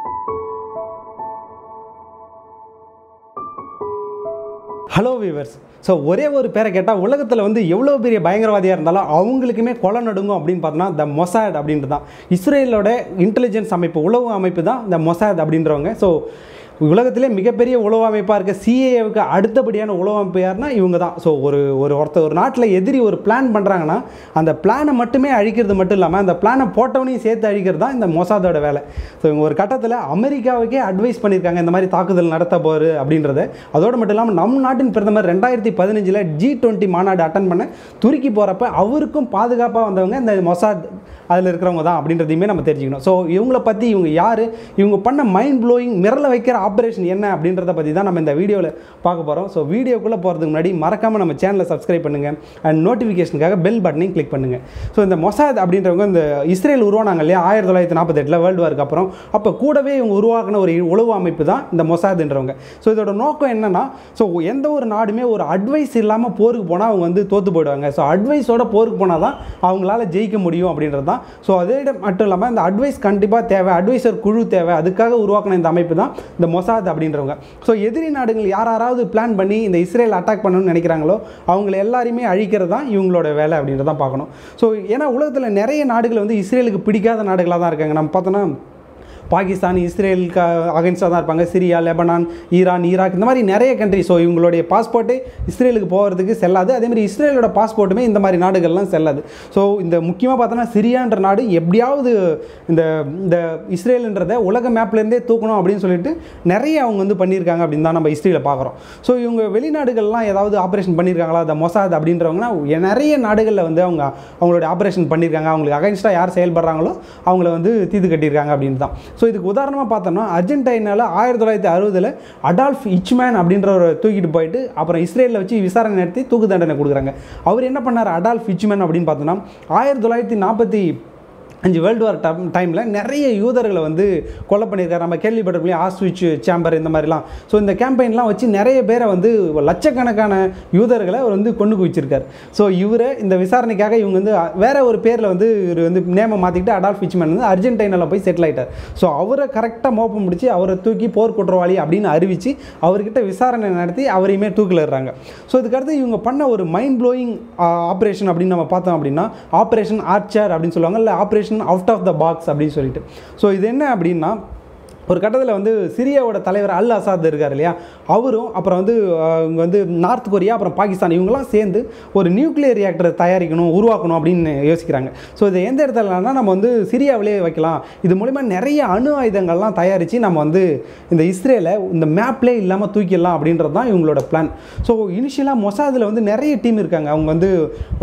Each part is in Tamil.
ஹலோ வீவர்ஸ் ஸோ ஒரே ஒரு பேரை கேட்டால் உலகத்தில் வந்து எவ்வளோ பெரிய பயங்கரவாதியாக இருந்தாலும் அவங்களுக்குமே கொலை நடுங்கும் அப்படின்னு பார்த்தோன்னா த மொசாட் அப்படின்றது தான் இஸ்ரேலோட இன்டெலிஜென்ஸ் அமைப்பு உளவு அமைப்பு தான் இந்த மொசாத் அப்படின்றவங்க ஸோ உலகத்திலே மிகப்பெரிய உளவு அமைப்பாக இருக்க சிஏஏவுக்கு அடுத்தபடியான உளவு அமைப்பு யாருன்னா இவங்க தான் ஸோ ஒரு ஒரு ஒருத்தர் ஒரு நாட்டில் எதிரி ஒரு பிளான் பண்ணுறாங்கன்னா அந்த பிளானை மட்டுமே அழிக்கிறது மட்டும் இல்லாமல் அந்த பிளானை போட்டவனையும் சேர்த்து அழிக்கிறது தான் இந்த மொசாதோட வேலை ஸோ இவங்க ஒரு கட்டத்தில் அமெரிக்காவுக்கே அட்வைஸ் பண்ணியிருக்காங்க இந்த மாதிரி தாக்குதல் நடத்த போகிற அப்படின்றத அதோடு மட்டும் இல்லாமல் நம் நாட்டின் பிரதமர் ரெண்டாயிரத்தி பதினஞ்சில் ஜி டுவெண்ட்டி மாநாடு அட்டன் பண்ண துருக்கி போகிறப்ப அவருக்கும் பாதுகாப்பாக வந்தவங்க இந்த மொசாத் அதில் இருக்கிறவங்க தான் அப்படின்றதையுமே நம்ம தெரிஞ்சுக்கணும் ஸோ இவங்கள பற்றி இவங்க யார் இவங்க பண்ண மைண்ட் ப்ளோயிங் மிரள வைக்கிற ஆப்ரேஷன் என்ன அப்படின்றத பற்றி தான் நம்ம இந்த வீடியோவில் பார்க்க போகிறோம் ஸோ வீடியோக்குள்ளே போகிறதுக்கு முன்னாடி மறக்காமல் நம்ம சேனலை சப்ஸ்கிரைப் பண்ணுங்கள் அண்ட் நோட்டிஃபிகேஷனுக்காக பெல் பட்டனையும் கிளிக் பண்ணுங்கள் ஸோ இந்த மொசாத் அப்படின்றவங்க இந்த இஸ்ரேல் உருவானாங்க இல்லையா ஆயிரத்தி தொள்ளாயிரத்தி நாற்பத்தெட்டில் வேர்ல்டு வாருக்கு அப்புறம் அப்போ கூடவே இவங்க உருவாக்கின ஒரு உளவு அமைப்பு தான் இந்த மொசாத்ன்றவங்க ஸோ இதோட நோக்கம் என்னென்னா ஸோ எந்த ஒரு நாடுமே ஒரு அட்வைஸ் இல்லாமல் போருக்கு போனால் அவங்க வந்து தோற்று போயிடுவாங்க ஸோ அட்வைஸோட போருக்கு போனால் தான் அவங்களால ஜெயிக்க முடியும் அப்படின்றது தான் ஸோ அதே மட்டும் இல்லாமல் இந்த அட்வைஸ் கண்டிப்பாக தேவை அட்வைசர் குழு தேவை அதுக்காக உருவாக்கின இந்த அமைப்பு தான் இந்த மொசாத் அப்படின்றவங்க ஸோ எதிரி நாடுகள் யார் யாராவது பிளான் பண்ணி இந்த இஸ்ரேல் அட்டாக் பண்ணணும்னு நினைக்கிறாங்களோ அவங்கள எல்லாரையுமே அழிக்கிறது தான் இவங்களோட வேலை அப்படின்றதான் பார்க்கணும் ஸோ ஏன்னா உலகத்தில் நிறைய நாடுகள் வந்து இஸ்ரேலுக்கு பிடிக்காத நாடுகளாக தான் இருக்காங்க நம்ம பார்த்தோன்னா பாகிஸ்தான் இஸ்ரேலுக்கு அகென்ஸ்டாக தான் இருப்பாங்க சிரியா லெபனான் ஈரான் ஈராக் இந்த மாதிரி நிறைய கண்ட்ரி ஸோ இவங்களுடைய பாஸ்போர்ட்டு இஸ்ரேலுக்கு போகிறதுக்கு செல்லாது அதேமாதிரி இஸ்ரேலோட பாஸ்போர்ட்டுமே இந்த மாதிரி நாடுகள்லாம் செல்லாது ஸோ இந்த முக்கியமாக பார்த்தோன்னா சிரியான்ற நாடு எப்படியாவது இந்த இந்த இஸ்ரேலுன்றதை உலக மேப்லேருந்தே தூக்கணும் அப்படின்னு சொல்லிட்டு நிறைய அவங்க வந்து பண்ணியிருக்காங்க அப்படின்னு தான் நம்ம ஹிஸ்ட்ரியில் பார்க்குறோம் ஸோ இவங்க வெளிநாடுகள்லாம் ஏதாவது ஆப்ரேஷன் பண்ணியிருக்காங்களா அந்த மொசாத் அப்படின்றவங்கன்னா நிறைய நாடுகளில் வந்து அவங்க அவங்களோட ஆப்ரேஷன் பண்ணியிருக்காங்க அவங்களுக்கு அகைன்ஸ்டாக யார் செயல்படுறாங்களோ அவங்கள வந்து தீது கட்டியிருக்காங்க அப்படின்னு தான் ஸோ இதுக்கு உதாரணமாக பார்த்தோம்னா அர்ஜென்டைனால ஆயிரத்தி தொள்ளாயிரத்தி அறுபதில் அடால்ஃப் இச்மேன் அப்படின்றவரை தூக்கிட்டு போயிட்டு அப்புறம் இஸ்ரேலில் வச்சு விசாரணை நடத்தி தூக்கு தண்டனை கொடுக்குறாங்க அவர் என்ன பண்ணார் அடால்ஃப் இச்மேன் அப்படின்னு பார்த்தோன்னா ஆயிரத்தி தொள்ளாயிரத்தி நாற்பத்தி அஞ்சு வேர்ல்டு வார் டைம் டைமில் நிறைய யூதர்களை வந்து கொலை பண்ணியிருக்காரு நம்ம கேள்விப்பட்டிருக்கோம் ஆஸ்விச் சேம்பர் இந்த மாதிரிலாம் ஸோ இந்த கேம்பெயின்லாம் வச்சு நிறைய பேரை வந்து லட்சக்கணக்கான யூதர்களை அவர் வந்து கொண்டு குவிச்சிருக்காரு ஸோ இவரை இந்த விசாரணைக்காக இவங்க வந்து வேற ஒரு பேரில் வந்து இவர் வந்து நேமை மாற்றிக்கிட்டு அடால்ஃப் ஃபிச்மேன் வந்து அர்ஜென்டைனாவில் போய் செட்டில் ஆகிட்டார் ஸோ அவரை கரெக்டாக மோப்பம் முடிச்சு அவரை தூக்கி போர் குற்றவாளி அப்படின்னு அறிவித்து அவர்கிட்ட விசாரணை நடத்தி அவரையுமே தூக்கில் இருறாங்க ஸோ இதுக்கடுத்து இவங்க பண்ண ஒரு மைண்ட் ப்ளோயிங் ஆப்ரேஷன் அப்படின்னு நம்ம பார்த்தோம் அப்படின்னா ஆப்ரேஷன் ஆர்ச்சர் அப்படின்னு சொல்லுவாங்க இல்லை operation out of the box அப்படின்னு சொல்லிட்டு ஸோ இது என்ன அப்படின்னா ஒரு கட்டத்தில் வந்து சிரியாவோட தலைவர் அல் அசாத் இருக்கார் இல்லையா அவரும் அப்புறம் வந்து இங்கே வந்து நார்த் கொரியா அப்புறம் பாகிஸ்தான் இவங்கெல்லாம் சேர்ந்து ஒரு நியூக்ளியர் ரியாக்டரை தயாரிக்கணும் உருவாக்கணும் அப்படின்னு யோசிக்கிறாங்க ஸோ இது எந்த இடத்துலனா நம்ம வந்து சிரியாவிலே வைக்கலாம் இது மூலிமா நிறைய அணு ஆயுதங்கள்லாம் தயாரித்து நம்ம வந்து இந்த இஸ்ரேலை இந்த மேப்லே இல்லாமல் தூக்கிடலாம் அப்படின்றது தான் இவங்களோட பிளான் ஸோ இனிஷியலாக மொசாதில் வந்து நிறைய டீம் இருக்காங்க அவங்க வந்து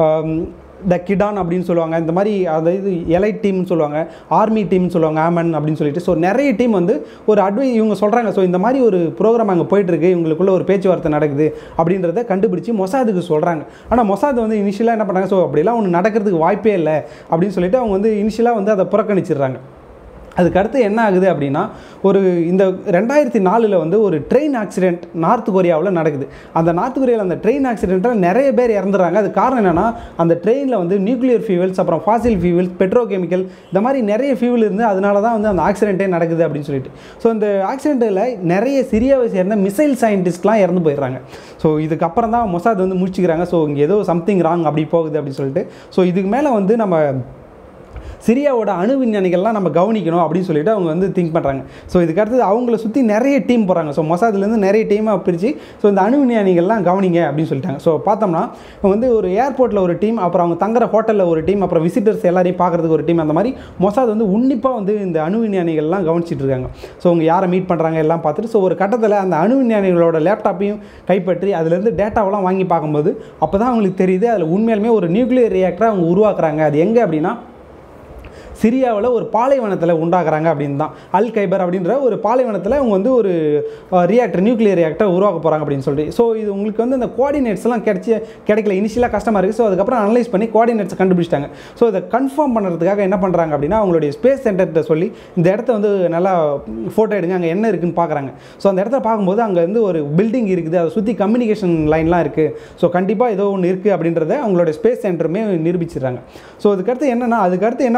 த கிடான் அப்படின்னு சொல்லுவாங்க இந்த மாதிரி அதாவது எலைட் டீம்னு சொல்லுவாங்க ஆர்மி டீம்னு சொல்லுவாங்க ஆமன் அப்படின்னு சொல்லிட்டு ஸோ நிறைய டீம் வந்து ஒரு அட்வை இவங்க சொல்கிறாங்க ஸோ இந்த மாதிரி ஒரு ப்ரோக்ராம் அங்கே போயிட்டுருக்கு இவங்களுக்குள்ள ஒரு பேச்சுவார்த்தை நடக்குது அப்படின்றத கண்டுபிடிச்சி மொசாதுக்கு சொல்கிறாங்க ஆனால் மொசாது வந்து இனிஷியலாக என்ன பண்ணாங்க ஸோ அப்படிலாம் ஒன்று நடக்கிறதுக்கு வாய்ப்பே இல்லை அப்படின்னு சொல்லிட்டு அவங்க வந்து இனிஷியலாக வந்து அதை புறக்கணிச்சிடுறாங்க அதுக்கு அடுத்து என்ன ஆகுது அப்படின்னா ஒரு இந்த ரெண்டாயிரத்தி நாலில் வந்து ஒரு ட்ரெயின் ஆக்சிடென்ட் நார்த் கொரியாவில் நடக்குது அந்த நார்த் கொரியாவில் அந்த ட்ரெயின் ஆக்சிடென்ட்டில் நிறைய பேர் இறந்துடுறாங்க அது காரணம் என்னென்னா அந்த ட்ரெயினில் வந்து நியூக்ளியர் ஃபியூவல்ஸ் அப்புறம் ஃபாசில் ஃபியூவல்ஸ் பெட்ரோகெமிக்கல் இந்த மாதிரி நிறைய ஃபியூவல் இருந்து அதனால தான் வந்து அந்த ஆக்சிடென்ட்டே நடக்குது அப்படின்னு சொல்லிட்டு ஸோ இந்த ஆக்சிடென்ட்டில் நிறைய சிரியாவை சேர்ந்த மிசைல் சயின்டிஸ்ட்லாம் இறந்து போயிடுறாங்க ஸோ இதுக்கப்புறம் தான் மொசாத் வந்து முடிச்சுக்கிறாங்க ஸோ இங்கே ஏதோ சம்திங் ராங் அப்படி போகுது அப்படின்னு சொல்லிட்டு ஸோ இதுக்கு மேலே வந்து நம்ம சிரியாவோட அணு விஞ்ஞானிகள்லாம் நம்ம கவனிக்கணும் அப்படின்னு சொல்லிட்டு அவங்க வந்து திங்க் பண்ணுறாங்க ஸோ இதுக்கு அடுத்தது அவங்கள சுற்றி நிறைய டீம் போகிறாங்க ஸோ மொசாதுலேருந்து நிறைய டீமாக பிரித்து ஸோ இந்த அணு விஞ்ஞானிகள்லாம் கவனிங்க அப்படின்னு சொல்லிட்டாங்க ஸோ பார்த்தோம்னா வந்து ஒரு ஏர்போர்ட்டில் ஒரு டீம் அப்புறம் அவங்க தங்குற ஹோட்டலில் ஒரு டீம் அப்புறம் விசிட்டர்ஸ் எல்லாரையும் பார்க்குறதுக்கு ஒரு டீம் அந்த மாதிரி மொசாத் வந்து உன்னிப்பாக வந்து இந்த அணு விஞ்ஞானிகள்லாம் கவனிச்சிட்டு இருக்காங்க ஸோ அவங்க யாரை மீட் பண்ணுறாங்க எல்லாம் பார்த்துட்டு ஸோ ஒரு கட்டத்தில் அந்த அணு விஞ்ஞானிகளோட லேப்டாப்பையும் கைப்பற்றி அதுலேருந்து டேட்டாவெல்லாம் வாங்கி பார்க்கும்போது அப்போ தான் அவங்களுக்கு தெரியுது அதில் உண்மையாலுமே ஒரு நியூக்ளியர் ரியாக்டரை அவங்க உருவாக்குறாங்க அது எங்கே அப்படின்னா சிரியாவில் ஒரு பாலைவனத்தில் உண்டாக்குறாங்க அப்படின்னு தான் அல் கைபர் அப்படின்ற ஒரு பாலைவனத்தில் அவங்க வந்து ஒரு ரியாக்டர் நியூக்ளியர் ரியாக்டர் உருவாக்க போகிறாங்க அப்படின்னு சொல்லிட்டு ஸோ இது உங்களுக்கு வந்து இந்த கோஆர்டினேட்ஸ்லாம் கிடைச்சி கிடைக்கல இனிஷியலாக கஷ்டமாக இருக்குது ஸோ அதுக்கப்புறம் அனலைஸ் பண்ணி கோஆர்டினேட்ஸ் கண்டுபிடிச்சிட்டாங்க ஸோ இதை கன்ஃபார்ம் பண்ணுறதுக்காக என்ன பண்ணுறாங்க அப்படின்னா அவங்களுடைய ஸ்பேஸ் சென்டர்கிட்ட சொல்லி இந்த இடத்த வந்து நல்லா ஃபோட்டோ எடுங்க அங்கே என்ன இருக்குன்னு பார்க்குறாங்க ஸோ அந்த இடத்த பார்க்கும்போது அங்கே வந்து ஒரு பில்டிங் இருக்குது அதை சுற்றி கம்யூனிகேஷன் லைன்லாம் இருக்குது ஸோ கண்டிப்பாக ஏதோ ஒன்று இருக்குது அப்படின்றத அவங்களோட ஸ்பேஸ் சென்டருமே நிரூபிச்சிடுறாங்க ஸோ அதுக்கடுத்து என்னென்னா அதுக்கடுத்து என்ன பண்ணணும் அப்படின்னா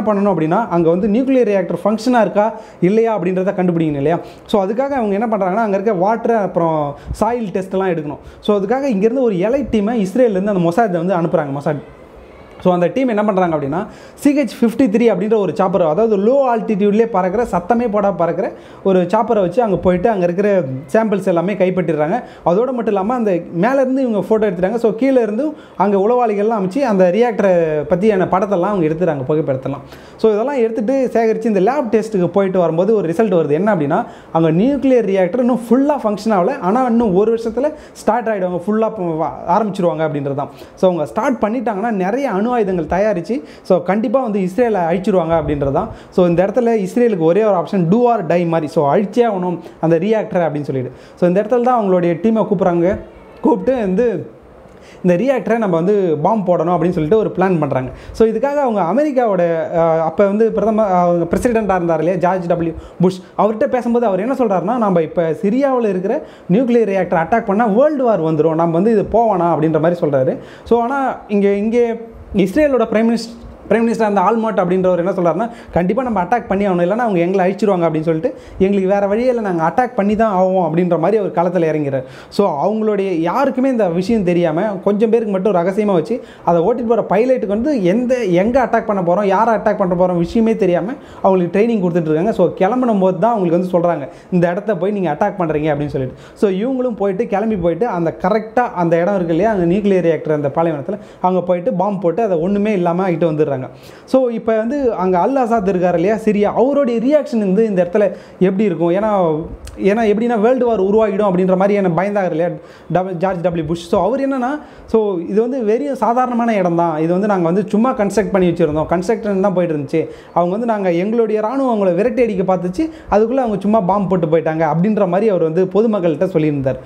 அப்படின்னா அங்கே வந்து நியூக்ளியர் ரியாக்டர் ஃபங்க்ஷனாக இருக்கா இல்லையா அப்படின்றத கண்டுபிடிக்கணும் இல்லையா ஸோ அதுக்காக அவங்க என்ன பண்ணுறாங்கன்னா அங்கே இருக்க வாட்டர் அப்புறம் சாயில் டெஸ்ட்லாம் எடுக்கணும் ஸோ அதுக்காக இங்கேருந்து ஒரு எலை டீமை இஸ்ரேல்லேருந்து அந்த மொசாத்தை வந்து அனுப்புகிறாங்க மொசாட் ஸோ அந்த டீம் என்ன பண்ணுறாங்க அப்படின்னா சிஹெச் ஃபிஃப்டி த்ரீ அப்படின்ற ஒரு சாப்பர் அதாவது லோ ஆல்டிடியூட்லேயே பறக்கிற சத்தமே போட பறக்கிற ஒரு சாப்பரை வச்சு அங்கே போயிட்டு அங்கே இருக்கிற சாம்பிள்ஸ் எல்லாமே கைப்பற்றிடுறாங்க அதோடு மட்டும் இல்லாமல் அந்த மேலேருந்து இவங்க ஃபோட்டோ எடுத்துட்டாங்க ஸோ கீழே இருந்து அங்கே உளவாளிகள்லாம் அமைச்சு அந்த ரியாக்டரை பற்றியான படத்தெல்லாம் அவங்க எடுத்துறாங்க புகைப்படத்தெல்லாம் ஸோ இதெல்லாம் எடுத்துகிட்டு சேகரித்து இந்த லேப் டெஸ்ட்டுக்கு போயிட்டு வரும்போது ஒரு ரிசல்ட் வருது என்ன அப்படின்னா அங்கே நியூக்ளியர் ரியாக்டர் இன்னும் ஃபுல்லாக ஃபங்க்ஷன் ஆகல ஆனால் இன்னும் ஒரு வருஷத்தில் ஸ்டார்ட் ஆகிடுவாங்க ஃபுல்லாக ஆரம்பிச்சிருவாங்க அப்படின்றது தான் ஸோ அவங்க ஸ்டார்ட் பண்ணிட்டாங்கன்னா நிறைய அணு ஆயுதங்கள் தயாரித்து ஸோ கண்டிப்பாக வந்து இஸ்ரேலை அழிச்சிருவாங்க அப்படின்றது தான் ஸோ இந்த இடத்துல இஸ்ரேலுக்கு ஒரே ஒரு ஆப்ஷன் டூ ஆர் டை மாதிரி ஸோ அழிச்சே ஆகணும் அந்த ரியாக்டர் அப்படின்னு சொல்லிட்டு ஸோ இந்த இடத்துல தான் அவங்களுடைய டீமை கூப்பிட்றாங்க கூப்பிட்டு வந்து இந்த ரியாக்டரை நம்ம வந்து பாம்பு போடணும் அப்படின்னு சொல்லிட்டு ஒரு பிளான் பண்ணுறாங்க ஸோ இதுக்காக அவங்க அமெரிக்காவோட அப்போ வந்து பிரதம அவங்க பிரசிடெண்ட்டாக இருந்தார் இல்லையா ஜார்ஜ் டபிள்யூ புஷ் அவர்கிட்ட பேசும்போது அவர் என்ன சொல்கிறாருன்னா நம்ம இப்போ சிரியாவில் இருக்கிற நியூக்ளியர் ரியாக்டர் அட்டாக் பண்ணால் வேர்ல்டு வார் வந்துடும் நம்ம வந்து இது போவானா அப்படின்ற மாதிரி சொல்கிறாரு ஸோ ஆனால் இங்கே இங்கே இஸ்ரேலோட பிரைம் மினிஸ்டர் பிரைம் மினிஸ்டர் அந்த ஆல்மாட் அப்படின்றவர் என்ன சொல்கிறாருன்னா கண்டிப்பாக நம்ம அட்டாக் பண்ணி ஆகணும் இல்லைனா அவங்க எங்களை அழிச்சிருவாங்க அப்படின்னு சொல்லிட்டு எங்களுக்கு வேறு வழியில் நாங்கள் அட்டாக் பண்ணி தான் ஆகும் அப்படின்ற மாதிரி அவர் களத்தில் இறங்கிறார் ஸோ அவங்களுடைய யாருக்குமே இந்த விஷயம் தெரியாமல் கொஞ்சம் பேருக்கு மட்டும் ரகசியமாக வச்சு அதை ஓட்டிட்டு போகிற பைலட்டுக்கு வந்து எந்த எங்கே அட்டாக் பண்ண போகிறோம் யாரை அட்டாக் பண்ண போகிறோம் விஷயமே தெரியாமல் அவங்களுக்கு ட்ரைனிங் கொடுத்துட்ருக்காங்க ஸோ கிளம்பும் போது தான் அவங்களுக்கு வந்து சொல்கிறாங்க இந்த இடத்த போய் நீங்கள் அட்டாக் பண்ணுறீங்க அப்படின்னு சொல்லிட்டு ஸோ இவங்களும் போயிட்டு கிளம்பி போயிட்டு அந்த கரெக்டாக அந்த இடம் இருக்கு இல்லையா அந்த நியூக்ளியர் ரியாக்டர் அந்த பாலைவனத்தில் அங்கே போயிட்டு பாம்பு போட்டு அதை ஒன்றுமே இல்லாமல் ஆகிட்டு வந்துடுறாங்க ஸோ இப்போ வந்து அங்கே அல் அசாத் இருக்கார் இல்லையா சிரியா அவருடைய ரியாக்ஷன் வந்து இந்த இடத்துல எப்படி இருக்கும் ஏன்னா ஏன்னா எப்படின்னா வேர்ல்டு வார் உருவாகிடும் அப்படின்ற மாதிரி என்ன பயந்தாங்க இல்லையா double George W Bush so அவர் என்னன்னா ஸோ இது வந்து வெறும் சாதாரணமான இடம் தான் இது வந்து நாங்கள் வந்து சும்மா கன்ஸ்ட்ரக்ட் பண்ணி வச்சுருந்தோம் கன்ஸ்ட்ரக்ஷன் தான் போயிட்டு இருந்துச்சு அவங்க வந்து நாங்கள் எங்களுடைய ராணுவம் அவங்கள விரட்டி அடிக்க பார்த்துச்சு அதுக்குள்ளே அவங்க சும்மா பாம்பு போட்டு போயிட்டாங்க அப்படின்ற மாதிரி அவர் வந்து பொதுமக்கள்கிட்ட சொல்லியிருந்தார்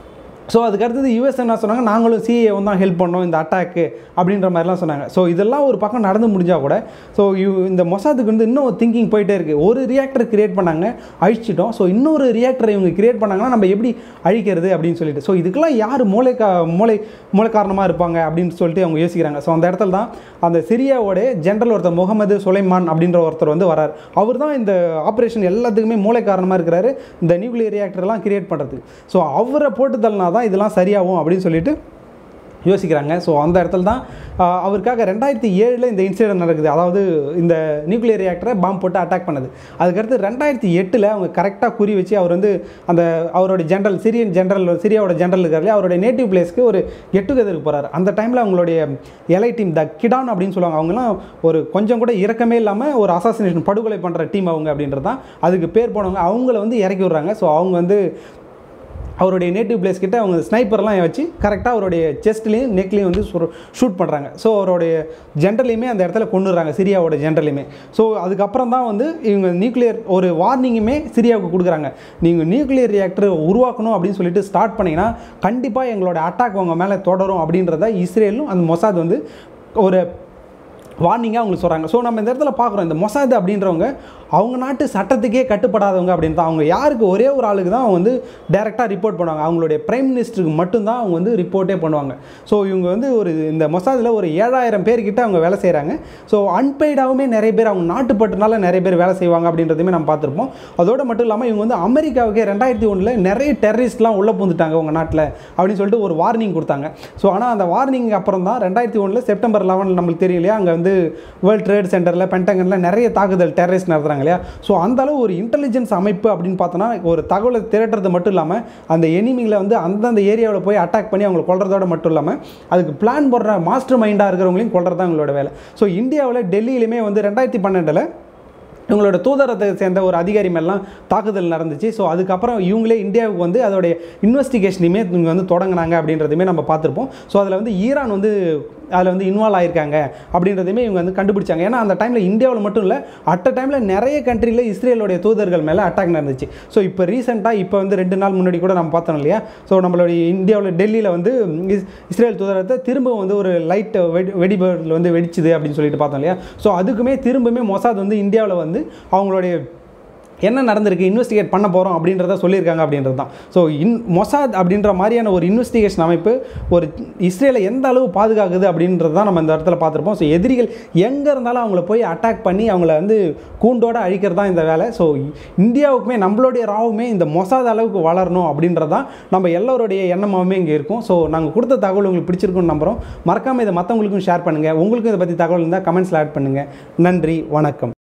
ஸோ அதுக்கு அடுத்தது யூஎஸ் என்ன சொன்னாங்க நாங்களும் சிஏவும் தான் ஹெல்ப் பண்ணோம் இந்த அட்டாக்கு அப்படின்ற மாதிரிலாம் சொன்னாங்க ஸோ இதெல்லாம் ஒரு பக்கம் நடந்து முடிஞ்சால் கூட ஸோ யூ இந்த மொசாதுக்கு வந்து இன்னும் திங்கிங் போயிட்டே இருக்குது ஒரு ரியாக்டர் கிரியேட் பண்ணாங்க அழிச்சிட்டோம் ஸோ இன்னொரு ரியாக்டரை இவங்க கிரியேட் பண்ணாங்கன்னா நம்ம எப்படி அழிக்கிறது அப்படின்னு சொல்லிட்டு ஸோ இதுக்கெல்லாம் யார் மூளை கா மூளை மூளை காரணமாக இருப்பாங்க அப்படின்னு சொல்லிட்டு அவங்க யோசிக்கிறாங்க ஸோ அந்த இடத்துல தான் அந்த சிரியாவோட ஜென்ரல் ஒருத்தர் முகமது சுலைமான் அப்படின்ற ஒருத்தர் வந்து வரார் அவர் தான் இந்த ஆப்ரேஷன் எல்லாத்துக்குமே மூளை காரணமாக இருக்கிறாரு இந்த நியூக்ளியர் ரியாக்டர்லாம் கிரியேட் பண்ணுறதுக்கு ஸோ அவரை போட்டு தள்ளினா தான் இதெல்லாம் சரியாகும் அப்படின்னு சொல்லிட்டு யோசிக்கிறாங்க ஸோ அந்த இடத்துல தான் ஆஹ், அவருக்காக ரெண்டாயிரத்தி ஏழில் இந்த இன்சிடென்ட் நடக்குது அதாவது இந்த நியூக்ளியர் ரியாக்டரை பாம்பு போட்டு அட்டாக் பண்ணது அதுக்கடுத்து ரெண்டாயிரத்தி எட்டில் அவங்க கரெக்டாக குறி வச்சு அவர் வந்து அந்த அவரோட ஜென்ரல் சிரியன் ஜென்ரல் சிரியாவோட ஜென்ரல் இருக்கார் இல்லையா அவருடைய நேட்டிவ் பிளேஸ்க்கு ஒரு கெட் டுகெதருக்கு போகிறார் அந்த டைமில் அவங்களுடைய எலை டீம் த கிடான் அப்படின்னு சொல்லுவாங்க அவங்கலாம் ஒரு கொஞ்சம் கூட இறக்கமே இல்லாமல் ஒரு அசாசினேஷன் படுகொலை பண்ணுற டீம் அவங்க அப்படின்றது தான் அதுக்கு பேர் போனவங்க அவங்கள வந்து இறக்கி விட்றாங்க ஸோ அவங்க வந்து அவருடைய நேட்டிவ் பிளேஸ் கிட்ட அவங்க ஸ்னைப்பர்லாம் வச்சு கரெக்டாக அவருடைய செஸ்ட்லேயும் நெக்லேயும் வந்து ஷூட் பண்ணுறாங்க ஸோ அவருடைய ஜென்ரலையுமே அந்த இடத்துல கொண்டுறாங்க சிரியாவோட ஜென்ரலையுமே ஸோ அதுக்கப்புறம் தான் வந்து இவங்க நியூக்ளியர் ஒரு வார்னிங்குமே சிரியாவுக்கு கொடுக்குறாங்க நீங்கள் நியூக்ளியர் ரியாக்டர் உருவாக்கணும் அப்படின்னு சொல்லிட்டு ஸ்டார்ட் பண்ணிங்கன்னா கண்டிப்பாக எங்களோட அட்டாக் உங்கள் மேலே தொடரும் அப்படின்றத இஸ்ரேலும் அந்த மொசாத் வந்து ஒரு வார்னிங்காக அவங்களுக்கு சொல்கிறாங்க ஸோ நம்ம இந்த இடத்துல பார்க்குறோம் இந்த மொசாத் அப்படின்றவங்க அவங்க நாட்டு சட்டத்துக்கே கட்டுப்படாதவங்க அப்படின்னு தான் அவங்க யாருக்கு ஒரே ஒரு ஆளுக்கு தான் அவங்க வந்து டைரெக்டாக ரிப்போர்ட் பண்ணுவாங்க அவங்களுடைய பிரைம் மினிஸ்டருக்கு மட்டும்தான் அவங்க வந்து ரிப்போர்ட்டே பண்ணுவாங்க ஸோ இவங்க வந்து ஒரு இந்த மொசாதில் ஒரு ஏழாயிரம் பேர்கிட்ட அவங்க வேலை செய்கிறாங்க ஸோ அன்பெய்டாகவுமே நிறைய பேர் அவங்க நாட்டுப்பட்டுனால நிறைய பேர் வேலை செய்வாங்க அப்படின்றதையுமே நம்ம பார்த்துருப்போம் அதோடு மட்டும் இல்லாமல் இவங்க வந்து அமெரிக்காவுக்கே ரெண்டாயிரத்தி ஒன்றில் நிறைய டெரரிஸ்ட்லாம் உள்ளே பூந்துட்டாங்க உங்கள் நாட்டில் அப்படின்னு சொல்லிட்டு ஒரு வார்னிங் கொடுத்தாங்க ஸோ ஆனால் அந்த வார்னிங் அப்புறம் தான் ரெண்டாயிரத்தி ஒன்றில் செப்டம்பர் லெவன் நம்மளுக்கு தெரியும் இல்லையா அங்கே வந்து வேர்ல்ட் ட்ரேட் சென்டரில் பென்டகனில் நிறைய தாக்குதல் டெரரிஸ்ட் நடத்துகிறாங்க இல்லையா ஸோ அந்த அளவு ஒரு இன்டெலிஜென்ஸ் அமைப்பு அப்படின்னு பார்த்தோன்னா ஒரு தகவலை திரட்டுறது மட்டும் இல்லாமல் அந்த எனிமிகளை வந்து அந்தந்த ஏரியாவில் போய் அட்டாக் பண்ணி அவங்களை கொல்றதோட மட்டும் இல்லாமல் அதுக்கு பிளான் போடுற மாஸ்டர் மைண்டாக இருக்கிறவங்களையும் கொல்றது தான் அவங்களோட வேலை ஸோ இந்தியாவில் டெல்லியிலுமே வந்து ரெண்டாயிரத்தி பன்னெண்டில் இவங்களோட தூதரத்தை சேர்ந்த ஒரு அதிகாரி மேலாம் தாக்குதல் நடந்துச்சு ஸோ அதுக்கப்புறம் இவங்களே இந்தியாவுக்கு வந்து அதோடைய இன்வெஸ்டிகேஷனையுமே இவங்க வந்து தொடங்கினாங்க அப்படின்றதுமே நம்ம பார்த்துருப்போம் ஸோ அதில் வந்து ஈரான் வந்து அதில் வந்து இன்வால்வ் ஆயிருக்காங்க அப்படின்றதையுமே இவங்க வந்து கண்டுபிடிச்சாங்க ஏன்னா அந்த டைமில் இந்தியாவில் மட்டும் இல்லை அட் அ டைமில் நிறைய கண்ட்ரியில் இஸ்ரேலுடைய தூதர்கள் மேலே அட்டாக் நடந்துச்சு ஸோ இப்போ ரீசெண்டாக இப்போ வந்து ரெண்டு நாள் முன்னாடி கூட நம்ம பார்த்தோம் இல்லையா ஸோ நம்மளுடைய இந்தியாவில் டெல்லியில் வந்து இஸ் இஸ்ரேல் தூதரத்தை திரும்ப வந்து ஒரு லைட் வெடி வெடிபொருள் வந்து வெடிச்சுது அப்படின்னு சொல்லிட்டு பார்த்தோம் இல்லையா ஸோ அதுக்குமே திரும்பவுமே மொசாத் வந்து இந்தியாவில் வந்து அவங்களுடைய என்ன நடந்திருக்கு இன்வெஸ்டிகேட் பண்ண போகிறோம் அப்படின்றத சொல்லியிருக்காங்க அப்படின்றது தான் ஸோ இன் மொசாத் அப்படின்ற மாதிரியான ஒரு இன்வெஸ்டிகேஷன் அமைப்பு ஒரு இஸ்ரேலை எந்த அளவு பாதுகாக்குது அப்படின்றது தான் நம்ம இந்த இடத்துல பார்த்துருப்போம் ஸோ எதிரிகள் எங்கே இருந்தாலும் அவங்கள போய் அட்டாக் பண்ணி அவங்கள வந்து கூண்டோட அழிக்கிறது தான் இந்த வேலை ஸோ இந்தியாவுக்குமே நம்மளுடைய ராவுமே இந்த மொசாத் அளவுக்கு வளரணும் அப்படின்றது தான் நம்ம எல்லோருடைய எண்ணமாகவே இங்கே இருக்கும் ஸோ நாங்கள் கொடுத்த தகவல் உங்களுக்கு பிடிச்சிருக்குன்னு நம்புகிறோம் மறக்காமல் இதை மற்றவங்களுக்கும் ஷேர் பண்ணுங்கள் உங்களுக்கும் இதை பற்றி தகவல் இருந்தால் கமெண்ட்ஸில் ஆட் பண்ணுங்கள் நன்றி வணக்கம்